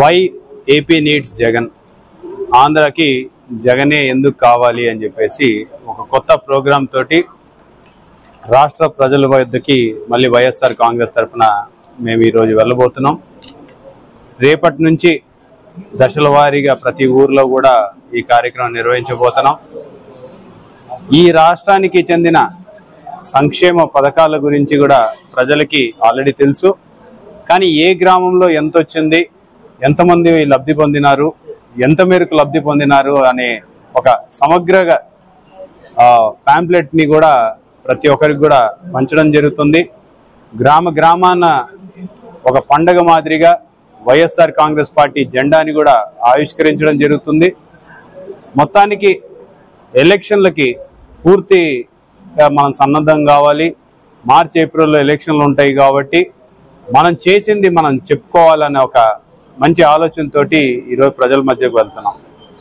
why AP needs Jagan ఆంధ్రాకి జగనే ఎందుకు కావాలి అని చెప్పేసి ఒక కొత్త ప్రోగ్రామ్ తోటి రాష్ట్ర ప్రజల వద్దకి మళ్ళీ వైఎస్ఆర్ కాంగ్రెస్ తరఫున మేము ఈరోజు వెళ్ళబోతున్నాం రేపటి నుంచి దశల వారీగా ప్రతి ఊర్లో కూడా ఈ కార్యక్రమం నిర్వహించబోతున్నాం ఈ రాష్ట్రానికి చెందిన సంక్షేమ పథకాల గురించి కూడా ప్రజలకి ఆల్రెడీ తెలుసు కానీ ఏ గ్రామంలో ఎంత వచ్చింది ఎంతమంది లబ్ధి పొందినారు ఎంత మేరకు లబ్ధి పొందినారు అనే ఒక సమగ్రగా ప్యాంప్లెట్ని కూడా ప్రతి ఒక్కరికి కూడా పంచడం జరుగుతుంది గ్రామ గ్రామాన ఒక పండగ మాదిరిగా వైఎస్ఆర్ కాంగ్రెస్ పార్టీ జెండాని కూడా ఆవిష్కరించడం జరుగుతుంది మొత్తానికి ఎలక్షన్లకి పూర్తిగా మనం సన్నద్ధం కావాలి మార్చి ఏప్రిల్లో ఎలక్షన్లు ఉంటాయి కాబట్టి మనం చేసింది మనం చెప్పుకోవాలనే ఒక మంచి ఆలోచనతోటి ఈరోజు ప్రజల మధ్యకు వెళ్తున్నాం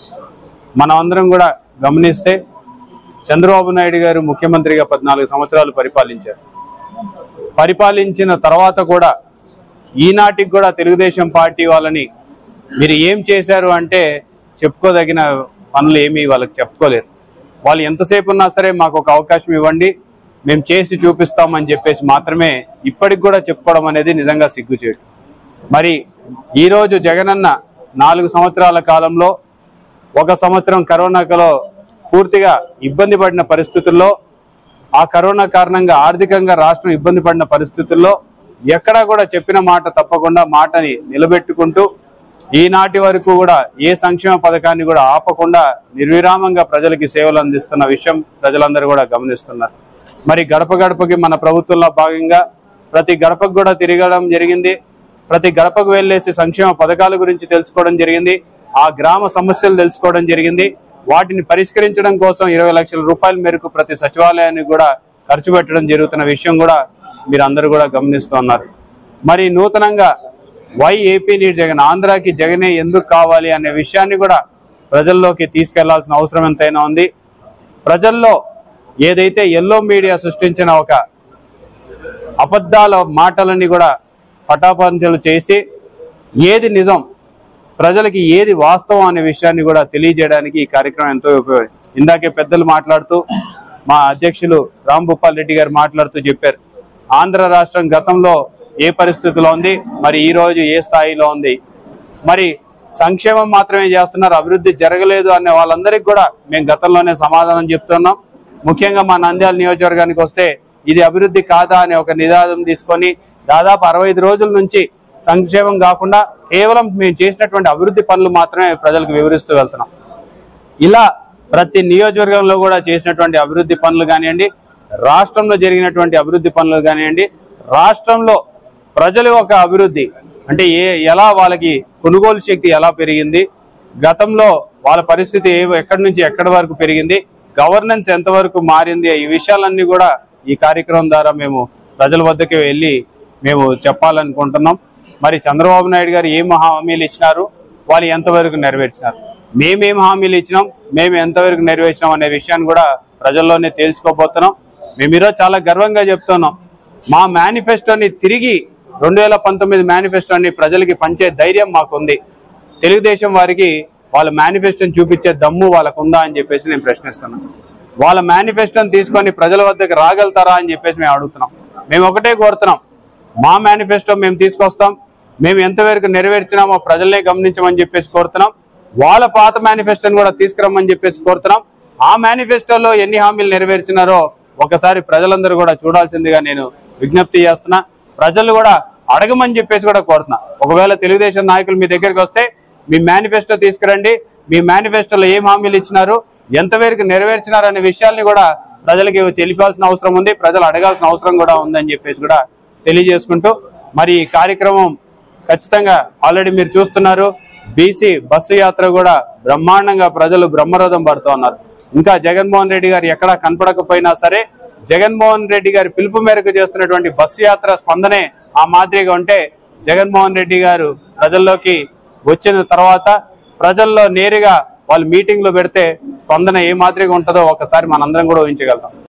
మనం అందరం కూడా గమనిస్తే చంద్రబాబు నాయుడు గారు ముఖ్యమంత్రిగా పద్నాలుగు సంవత్సరాలు పరిపాలించారు పరిపాలించిన తర్వాత కూడా ఈనాటికి కూడా తెలుగుదేశం పార్టీ వాళ్ళని మీరు ఏం చేశారు అంటే చెప్పుకోదగిన పనులు ఏమీ వాళ్ళకి చెప్పుకోలేరు వాళ్ళు ఎంతసేపు ఉన్నా సరే మాకు ఒక అవకాశం ఇవ్వండి మేము చేసి చూపిస్తామని చెప్పేసి మాత్రమే ఇప్పటికి కూడా చెప్పుకోవడం అనేది నిజంగా సిగ్గుచేటు మరి ఈరోజు జగనన్న నాలుగు సంవత్సరాల కాలంలో ఒక సంవత్సరం కరోనాలో పూర్తిగా ఇబ్బంది పడిన పరిస్థితుల్లో ఆ కరోనా కారణంగా ఆర్థికంగా రాష్ట్రం ఇబ్బంది పడిన పరిస్థితుల్లో ఎక్కడా కూడా చెప్పిన మాట తప్పకుండా మాటని నిలబెట్టుకుంటూ ఈనాటి వరకు కూడా ఏ సంక్షేమ పథకాన్ని కూడా ఆపకుండా నిర్విరామంగా ప్రజలకి సేవలు అందిస్తున్న విషయం ప్రజలందరూ కూడా గమనిస్తున్నారు మరి గడప గడపకి మన ప్రభుత్వంలో భాగంగా ప్రతి గడపకు కూడా తిరగడం జరిగింది ప్రతి గడపకు వెళ్ళేసి సంక్షేమ పథకాల గురించి తెలుసుకోవడం జరిగింది ఆ గ్రామ సమస్యలు తెలుసుకోవడం జరిగింది వాటిని పరిష్కరించడం కోసం ఇరవై లక్షల రూపాయల మేరకు ప్రతి సచివాలయానికి కూడా ఖర్చు పెట్టడం జరుగుతున్న విషయం కూడా మీరు అందరూ కూడా గమనిస్తున్నారు మరి నూతనంగా వై ఏపీ నీడ్ జగన్ ఆంధ్రాకి జగనే ఎందుకు కావాలి అనే విషయాన్ని కూడా ప్రజల్లోకి తీసుకెళ్లాల్సిన అవసరం ఎంతైనా ఉంది ప్రజల్లో ఏదైతే ఎల్లో మీడియా సృష్టించిన ఒక అబద్ధాల మాటలన్నీ కూడా పటాపంచలు చేసి ఏది నిజం ప్రజలకి ఏది వాస్తవం అనే విషయాన్ని కూడా తెలియజేయడానికి ఈ కార్యక్రమం ఎంతో ఉపయోగం ఇందాకే పెద్దలు మాట్లాడుతూ మా అధ్యక్షులు రామ్ భూపాల్ రెడ్డి గారు మాట్లాడుతూ చెప్పారు ఆంధ్ర రాష్ట్రం గతంలో ఏ పరిస్థితిలో ఉంది మరి ఈ రోజు ఏ స్థాయిలో ఉంది మరి సంక్షేమం మాత్రమే చేస్తున్నారు అభివృద్ధి జరగలేదు అనే వాళ్ళందరికీ కూడా మేము గతంలోనే సమాధానం చెప్తున్నాం ముఖ్యంగా మా నంద్యాల నియోజకవర్గానికి వస్తే ఇది అభివృద్ధి కాదా అనే ఒక నినాదం తీసుకొని దాదాపు అరవై రోజుల నుంచి సంక్షేమం కాకుండా కేవలం మేము చేసినటువంటి అభివృద్ధి పనులు మాత్రమే ప్రజలకు వివరిస్తూ వెళ్తున్నాం ఇలా ప్రతి నియోజకవర్గంలో కూడా చేసినటువంటి అభివృద్ధి పనులు కానివ్వండి రాష్ట్రంలో జరిగినటువంటి అభివృద్ధి పనులు కానివ్వండి రాష్ట్రంలో ప్రజల యొక్క అభివృద్ధి అంటే ఏ ఎలా వాళ్ళకి కొనుగోలు శక్తి ఎలా పెరిగింది గతంలో వాళ్ళ పరిస్థితి ఏ ఎక్కడి నుంచి ఎక్కడి వరకు పెరిగింది గవర్నెన్స్ ఎంతవరకు మారింది ఈ విషయాలన్నీ కూడా ఈ కార్యక్రమం ద్వారా మేము ప్రజల వద్దకు వెళ్ళి మేము చెప్పాలనుకుంటున్నాం మరి చంద్రబాబు నాయుడు గారు ఏం హామీలు ఇచ్చినారు వాళ్ళు ఎంతవరకు నెరవేర్చినారు మేమేం హామీలు ఇచ్చినాం మేము ఎంతవరకు నెరవేర్చినాం అనే విషయాన్ని కూడా ప్రజల్లోనే తేల్చుకోబోతున్నాం మేము ఈరోజు చాలా గర్వంగా చెప్తున్నాం మా మేనిఫెస్టోని తిరిగి రెండు వేల పంతొమ్మిది మేనిఫెస్టోని ప్రజలకి పంచే ధైర్యం మాకుంది తెలుగుదేశం వారికి వాళ్ళ మేనిఫెస్టోని చూపించే దమ్ము వాళ్ళకు ఉందా అని చెప్పేసి నేను ప్రశ్నిస్తున్నాను వాళ్ళ మేనిఫెస్టోని తీసుకొని ప్రజల వద్దకు రాగలుగుతారా అని చెప్పేసి మేము అడుగుతున్నాం మేము ఒకటే కోరుతున్నాం మా మేనిఫెస్టో మేము తీసుకొస్తాం మేము ఎంతవరకు నెరవేర్చినామో ప్రజలనే గమనించమని చెప్పేసి కోరుతున్నాం వాళ్ళ పాత మేనిఫెస్టోని కూడా తీసుకురమ్మని చెప్పేసి కోరుతున్నాం ఆ మేనిఫెస్టోలో ఎన్ని హామీలు నెరవేర్చినారో ఒకసారి ప్రజలందరూ కూడా చూడాల్సిందిగా నేను విజ్ఞప్తి చేస్తున్నా ప్రజలు కూడా అడగమని చెప్పేసి కూడా కోరుతున్నా ఒకవేళ తెలుగుదేశం నాయకులు మీ దగ్గరికి వస్తే మీ మేనిఫెస్టో తీసుకురండి మీ మేనిఫెస్టోలో ఏం హామీలు ఇచ్చినారు ఎంతవరకు నెరవేర్చినారు అనే విషయాల్ని కూడా ప్రజలకి తెలిపాల్సిన అవసరం ఉంది ప్రజలు అడగాల్సిన అవసరం కూడా ఉందని చెప్పేసి కూడా తెలియజేసుకుంటూ మరి ఈ కార్యక్రమం ఖచ్చితంగా ఆల్రెడీ మీరు చూస్తున్నారు బీసీ బస్సు యాత్ర కూడా బ్రహ్మాండంగా ప్రజలు బ్రహ్మరథం పడుతూ ఉన్నారు ఇంకా జగన్మోహన్ రెడ్డి గారు ఎక్కడా కనపడకపోయినా సరే జగన్మోహన్ రెడ్డి గారి పిలుపు మేరకు చేస్తున్నటువంటి బస్సు యాత్ర స్పందనే ఆ మాదిరిగా ఉంటే జగన్మోహన్ రెడ్డి గారు ప్రజల్లోకి వచ్చిన తర్వాత ప్రజల్లో నేరుగా వాళ్ళు మీటింగ్లు పెడితే స్పందన ఏ మాదిరిగా ఉంటుందో ఒకసారి మనందరం కూడా ఊహించగలుగుతాం